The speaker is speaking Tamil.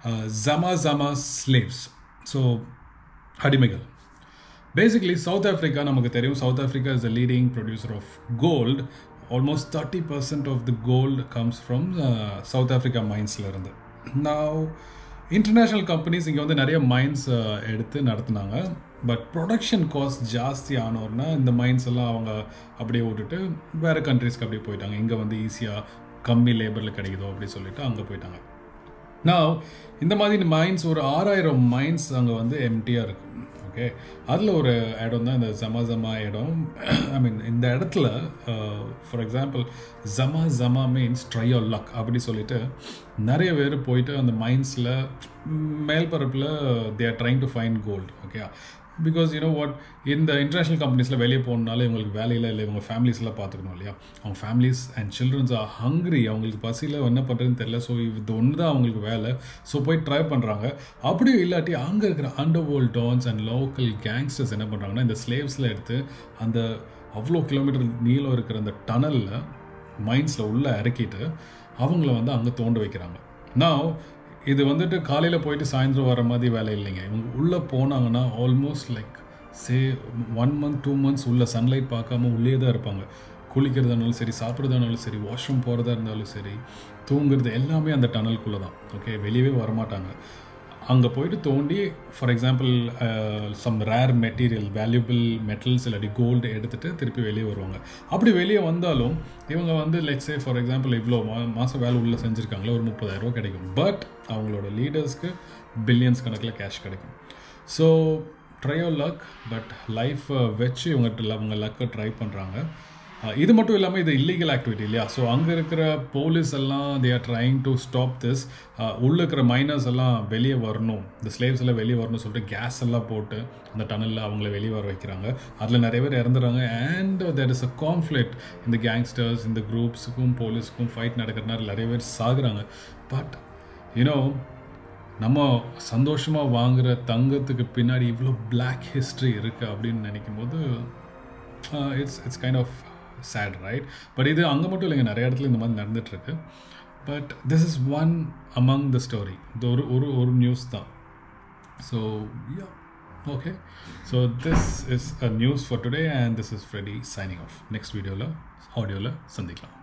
ஜமா ஜமா ஸ்லேவ்ஸ் ஸோ அடிமைகள் பேசிக்லி சவுத் ஆஃப்ரிக்கா நமக்கு தெரியும் South Africa is the leading producer of gold almost thirty percent of the gold comes from South Africa மைன்ஸில் இருந்து நான் இன்டர்நேஷ்னல் கம்பெனிஸ் இங்கே வந்து நிறைய மைன்ஸ் எடுத்து நடத்துனாங்க பட் ப்ரொடக்ஷன் காஸ்ட் ஜாஸ்தி ஆனோர்னா இந்த மைன்ஸ் எல்லாம் அவங்க அப்படியே விட்டுட்டு வேறு கண்ட்ரீஸ்க்கு அப்படியே போயிட்டாங்க இங்கே வந்து ஈஸியாக கம்மி லேபரில் கிடைக்குதோ அப்படி சொல்லிட்டு அங்கே போயிட்டாங்க நான் இந்த மாதிரி மைன்ஸ் ஒரு ஆறாயிரம் மைன்ஸ் அங்கே வந்து எம்டியாக இருக்கு ஓகே அதில் ஒரு இடம் தான் இந்த ஜமா ஜமா இடம் ஐ மீன் இந்த இடத்துல ஃபார் எக்ஸாம்பிள் ஜமா ஜமா மீன்ஸ் ட்ரையோ லக் அப்படி சொல்லிட்டு நிறைய பேர் போயிட்டு அந்த மைன்ஸில் மேல்பரப்பில் they are trying to find gold okay because you know what இந்த இன்டர்நேஷ்னல் கம்பெனிஸில் வெளியே போகணுனால இவங்களுக்கு வேலையில் இல்லை இவங்க ஃபேமிலிஸ்லாம் பார்த்துக்கணும் இல்லையா அவங்க families and children are hungry அவங்களுக்கு பசியில் என்ன பண்ணுறதுன்னு தெரியல ஸோ இது ஒன்று தான் அவங்களுக்கு வேலை ஸோ போய் ட்ரை பண்ணுறாங்க அப்படியும் இல்லாட்டி அங்கே இருக்கிற underworld dons and local gangsters என்ன பண்ணுறாங்கன்னா இந்த ஸ்லேவ்ஸில் எடுத்து அந்த அவ்வளோ கிலோமீட்டர் நீளம் இருக்கிற அந்த டனலில் மைண்ட்ஸில் உள்ளே இறக்கிட்டு அவங்கள வந்து அங்கே தோண்ட வைக்கிறாங்க நான் இது வந்துட்டு காலையில் போயிட்டு சாயந்தரம் வர மாதிரி வேலை இல்லைங்க இவங்க உள்ளே போனாங்கன்னா almost like say one month two months உள்ள சன்லைட் பார்க்காம உள்ளே தான் இருப்பாங்க குளிக்கிறதா இருந்தாலும் சரி சாப்பிட்றதா இருந்தாலும் சரி வாஷ்ரூம் போகிறதா இருந்தாலும் சரி தூங்குறது எல்லாமே அந்த டனலுக்குள்ளே தான் ஓகே வெளியவே வரமாட்டாங்க அங்கே போயிட்டு தோண்டி for example some rare material valuable metals இல்லாட்டி கோல்டு எடுத்துகிட்டு திருப்பி வெளியே வருவாங்க அப்படி வெளியே வந்தாலும் இவங்க வந்து லெட்ஸே ஃபார் எக்ஸாம்பிள் இவ்வளோ மா மாதம் வேலை உள்ளே செஞ்சுருக்காங்களே ஒரு முப்பதாயிரரூபா கிடைக்கும் பட் அவங்களோட லீடர்ஸ்க்கு பில்லியன்ஸ் கணக்கில் கேஷ் கிடைக்கும் so try your luck but life வச்சு இவங்க அவங்க லக்கை ட்ரை பண்ணுறாங்க இது மட்டும் இல்லாமல் இது இல்லீகல் ஆக்டிவிட்டி இல்லையா ஸோ அங்கே இருக்கிற போலீஸ் எல்லாம் they are trying to stop this உள்ளே இருக்கிற மைனர்ஸ் எல்லாம் வெளியே வரணும் இந்த ஸ்லேவ்ஸ் எல்லாம் வெளியே வரணும்னு சொல்லிட்டு கேஸ் எல்லாம் போட்டு அந்த டனலில் அவங்கள வெளியே வர வைக்கிறாங்க அதில் நிறைய பேர் இறந்துறாங்க and there is a conflict இந்த கேங்ஸ்டர்ஸ் இந்த குரூப்ஸுக்கும் போலீஸுக்கும் ஃபைட் நடக்கிறனால நிறைய பேர் சாகுறாங்க பட் யூனோ நம்ம சந்தோஷமாக வாங்குகிற தங்கத்துக்கு பின்னாடி இவ்வளோ பிளாக் ஹிஸ்ட்ரி இருக்குது அப்படின்னு நினைக்கும் போது it's it's kind of sad right but இது அங்கே மட்டும் இல்லைங்க நிறைய இடத்துல இந்த மாதிரி நடந்துகிட்ருக்கு but this is one among the story இது ஒரு ஒரு ஒரு நியூஸ் தான் so yeah okay so this is a news for today and this is Freddy signing off next வீடியோவில் ஆடியோவில் சந்திக்கலாம்